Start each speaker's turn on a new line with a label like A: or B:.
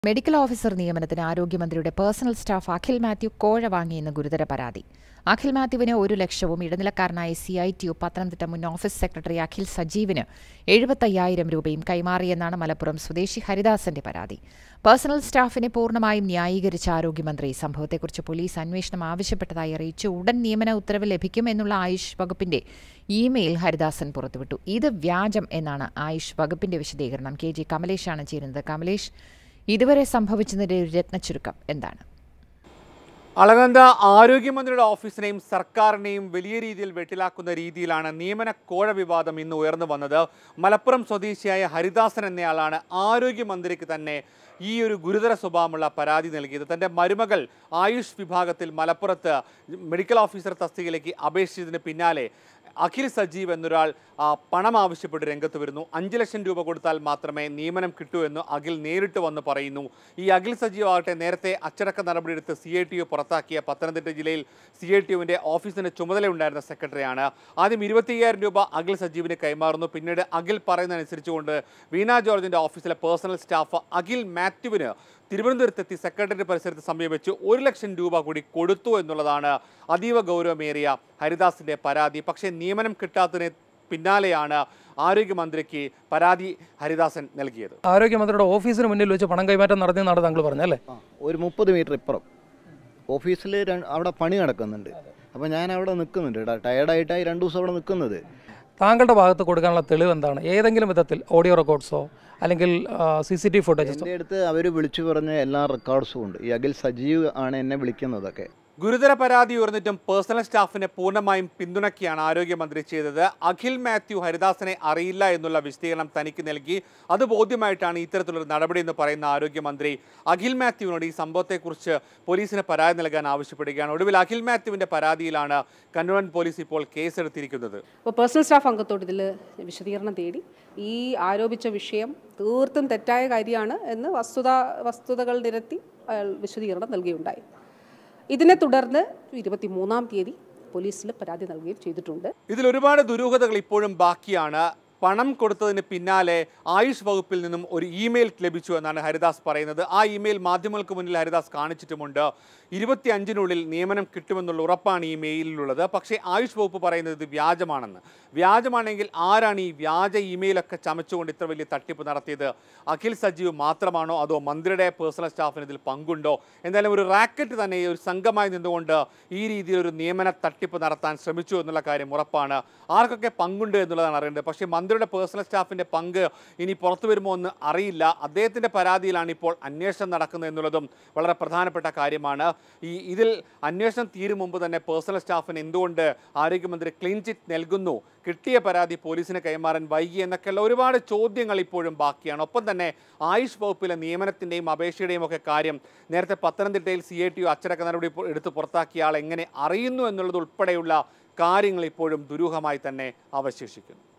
A: medical officer നിയമനത്തിന് ആരോഗ്യമന്ത്രിയുടെ personal staff Akhil Mathew കോഴ വാങ്ങിയെന്ന് ഗുരുതര പരാതി അഖിൽ മാത്യുവിന് ഒരു ലക്ഷവും ഇടനിലക്കാരനായ C I T U Pathanamthitta മുൻ ഓഫീസ് സെക്രട്ടറി അഖിൽ സജീവിന് എഴുപത്തയ്യായിരം രൂപയും കൈമാറിയെന്നാണ് മലപ്പുറം സ്വദേശി ഹരിദാസന്റെ പരാതി പേഴ്സണൽ സ്റ്റാഫിനെ പൂർണ്ണമായും ന്യായീകരിച്ച ആരോഗ്യമന്ത്രി സംഭവത്തെക്കുറിച്ച് പോലീസ് അന്വേഷണം ആവശ്യപ്പെട്ടതായി അറിയിച്ചു ഉടൻ നിയമന ഉത്തരവ് ലഭിക്കുമെന്നുള്ള ആയുഷ് വകുപ്പിന്റെ ഇമെയിൽ ഹരിദാസൻ പുറത്തുവിട്ടു ഇത് വ്യാജം എന്നാണ് ആയുഷ് വകുപ്പിന്റെ വിശദീകരണം കെ ജി കമലേഷാണ് ചേരുന്നത് കമലേഷ് ഇതുവരെ സംഭവിച്ചതിന്റെ ഒരു രത്നച്ചുരുക്കം എന്താണ്
B: അളകന്ത ആരോഗ്യമന്ത്രിയുടെ ഓഫീസിനെയും സർക്കാരിനെയും വലിയ രീതിയിൽ വെട്ടിലാക്കുന്ന രീതിയിലാണ് നിയമന കോഴ വിവാദം ഇന്ന് ഉയർന്നു വന്നത് മലപ്പുറം സ്വദേശിയായ ഹരിദാസൻ എന്നയാളാണ് ആരോഗ്യമന്ത്രിക്ക് തന്നെ ഈ ഒരു ഗുരുതര സ്വഭാവമുള്ള പരാതി നൽകിയത് തൻ്റെ മരുമകൾ ആയുഷ് വിഭാഗത്തിൽ മലപ്പുറത്ത് മെഡിക്കൽ ഓഫീസർ തസ്തികയിലേക്ക് അപേക്ഷിച്ചതിന് പിന്നാലെ അഖിൽ സജീവ് എന്നൊരാൾ ആ, പണം ആവശ്യപ്പെട്ട് രംഗത്ത് വരുന്നു അഞ്ച് ലക്ഷം രൂപ കൊടുത്താൽ മാത്രമേ നിയമനം കിട്ടൂ എന്ന് അഖിൽ നേരിട്ട് വന്ന് പറയുന്നു ഈ അഖിൽ സജീവ് ആകട്ടെ നേരത്തെ അച്ചടക്ക നടപടിയെടുത്ത് സി ഐ ടി യു പുറത്താക്കിയ പത്തനംതിട്ട ജില്ലയിൽ സി ഐ ടി യുവിൻ്റെ ഓഫീസിന് ചുമതലയുണ്ടായിരുന്ന സെക്രട്ടറിയാണ് ആദ്യം ഇരുപത്തിയ്യായിരം രൂപ അഖിൽ സജീവിന് കൈമാറുന്നു പിന്നീട് അഖിൽ പറയുന്നതനുസരിച്ചുകൊണ്ട് വീണ ജോർജിൻ്റെ ഓഫീസിലെ പേഴ്സണൽ സ്റ്റാഫ് അഖിൽ മാത്യുവിന് തിരുവനന്തപുരത്തെത്തി സെക്രട്ടറി പരിസരത്ത് സമീപിച്ച് ഒരു ലക്ഷം രൂപ കൂടി കൊടുത്തു എന്നുള്ളതാണ് അതീവ ഗൗരവമേറിയ ഹരിദാസിന്റെ പരാതി പക്ഷേ നിയമനം കിട്ടാത്തതിന് പിന്നാലെയാണ് ആരോഗ്യമന്ത്രിക്ക് പരാതി ഹരിദാസൻ നൽകിയത്
C: ആരോഗ്യമന്ത്രിയുടെ ഓഫീസിന് മുന്നിൽ വെച്ച് പണം കൈമാറ്റം നടത്തിയെന്നാണ് താങ്കൾ പറഞ്ഞല്ലേ
D: ആ, ഒരു മുപ്പത് മീറ്റർ ഇപ്പുറം ഓഫീസിൽ അവിടെ പണി നടക്കുന്നുണ്ട് അപ്പോൾ ഞാൻ അവിടെ നിൽക്കുന്നുണ്ട് ട- ടയർഡായിട്ടായി രണ്ട് ദിവസം അവിടെ നിൽക്കുന്നത്
C: താങ്കളുടെ ഭാഗത്ത് കൊടുക്കാനുള്ള തെളിവ് എന്താണ് ഏതെങ്കിലും വിധത്തിൽ ഓഡിയോ റെക്കോർഡ്സോ അല്ലെങ്കിൽ സി സി ടി ഫുട്ടേജസോ
D: എൻ്റെ അടുത്ത് അവർ വിളിച്ചു പറഞ്ഞ എല്ലാ റെക്കോർഡ്സും ഉണ്ട് ഈ അഖിൽ സജീവ് ആണ് എന്നെ വിളിക്കുന്നതൊക്കെ
B: ഗുരുതര പരാതി ഉയർന്നിട്ടും പേഴ്സണൽ സ്റ്റാഫിനെ പൂർണ്ണമായും പിന്തുണയ്ക്കുകയാണ് ആരോഗ്യമന്ത്രി ചെയ്തത് അഖിൽ മാത്യു ഹരിദാസനെ അറിയില്ല എന്നുള്ള വിശദീകരണം തനിക്ക് നൽകി അത് ബോധ്യമായിട്ടാണ് ഇത്തരത്തിലൊരു നടപടി എന്ന് പറയുന്ന ആരോഗ്യമന്ത്രി അഖിൽ മാത്യുവിനോട് ഈ സംഭവത്തെക്കുറിച്ച് പോലീസിന് പരാതി നൽകാൻ ആവശ്യപ്പെടുകയാണ് ഒടുവിൽ അഖിൽ മാത്യുവിന്റെ പരാതിയിലാണ് കന്റോൺമെന്റ് പോലീസ് ഇപ്പോൾ കേസെടുത്തിരിക്കുന്നത്
E: അപ്പോൾ പേഴ്സണൽ സ്റ്റാഫ് അംഗത്തോട് ഇതിൽ വിശദീകരണം തേടി ഈ ആരോപിച്ച വിഷയം തീർത്തും തെറ്റായ കാര്യമാണ് എന്ന് വസ്തുത വസ്തുതകൾ നിരത്തി അയാൾ വിശദീകരണം നൽകുകയുണ്ടായി ഇതിനെ തുടർന്ന് ഇരുപത്തി മൂന്നാം തീയതി പോലീസിൽ പരാതി നൽകുകയും ചെയ്തിട്ടുണ്ട്
B: ഇതിൽ ഒരുപാട് ദുരൂഹതകൾ ഇപ്പോഴും ബാക്കിയാണ് പണം കൊടുത്തതിന് പിന്നാലെ ആയുഷ് വകുപ്പിൽ നിന്നും ഒരു ഇമെയിൽ ലഭിച്ചു എന്നാണ് ഹരിദാസ് പറയുന്നത് ആ ഇമെയിൽ മാധ്യമങ്ങൾക്ക് മുന്നിൽ ഹരിദാസ് കാണിച്ചിട്ടുമുണ്ട് ഇരുപത്തി അഞ്ചിനുള്ളിൽ നിയമനം കിട്ടുമെന്നുള്ള ഉറപ്പാണ് ഈ മെയിലിലുള്ളത് പക്ഷേ ആയുഷ് വകുപ്പ് പറയുന്നത് ഇത് വ്യാജമാണെന്ന് വ്യാജമാണെങ്കിൽ ആരാണ് ഈ വ്യാജ ഇമെയിലൊക്കെ ചമച്ചുകൊണ്ട് ഇത്ര വലിയ തട്ടിപ്പ് നടത്തിയത് അഖിൽ സജീവ് മാത്രമാണോ അതോ മന്ത്രിയുടെ പേഴ്സണൽ സ്റ്റാഫിന് ഇതിൽ പങ്കുണ്ടോ എന്തായാലും ഒരു റാക്കറ്റ് തന്നെ ഒരു സംഘമായി നിന്നുകൊണ്ട് ഈ രീതിയിൽ ഒരു നിയമന തട്ടിപ്പ് നടത്താൻ ശ്രമിച്ചു എന്നുള്ള കാര്യം ഉറപ്പാണ് ആർക്കൊക്കെ പങ്കുണ്ട് എന്നുള്ളതാണ് അറിയേണ്ടത് പക്ഷേ മന്ത്രിയുടെ പേഴ്സണൽ സ്റ്റാഫിൻ്റെ പങ്ക് ഇനി പുറത്തു വരുമോ എന്ന് അറിയില്ല അദ്ദേഹത്തിൻ്റെ പരാതിയിലാണ് ഇപ്പോൾ അന്വേഷണം നടക്കുന്നത് എന്നുള്ളതും വളരെ പ്രധാനപ്പെട്ട കാര്യമാണ് ഈ ഇതിൽ അന്വേഷണം തീരും മുമ്പ് തന്നെ പേഴ്സണൽ സ്റ്റാഫിന് എന്തുകൊണ്ട് ആരോഗ്യമന്ത്രി ക്ലീൻ ചിറ്റ് നൽകുന്നു കിട്ടിയ പരാതി പോലീസിന് കൈമാറാൻ വൈകി എന്നൊക്കെയുള്ള ഒരുപാട് ചോദ്യങ്ങൾ ഇപ്പോഴും ബാക്കിയാണ് ഒപ്പം തന്നെ ആയുഷ് വകുപ്പിലെ നിയമനത്തിൻ്റെയും അപേക്ഷയുടെയും ഒക്കെ കാര്യം നേരത്തെ പത്തനംതിട്ടയിൽ സി ഐ ടി യു അച്ചടക്ക നടപടി ഇപ്പോൾ എടുത്ത് പുറത്താക്കിയ ആൾ എങ്ങനെ അറിയുന്നു എന്നുള്ളത് ഉൾപ്പെടെയുള്ള കാര്യങ്ങൾ ഇപ്പോഴും ദുരൂഹമായി തന്നെ അവശേഷിക്കുന്നു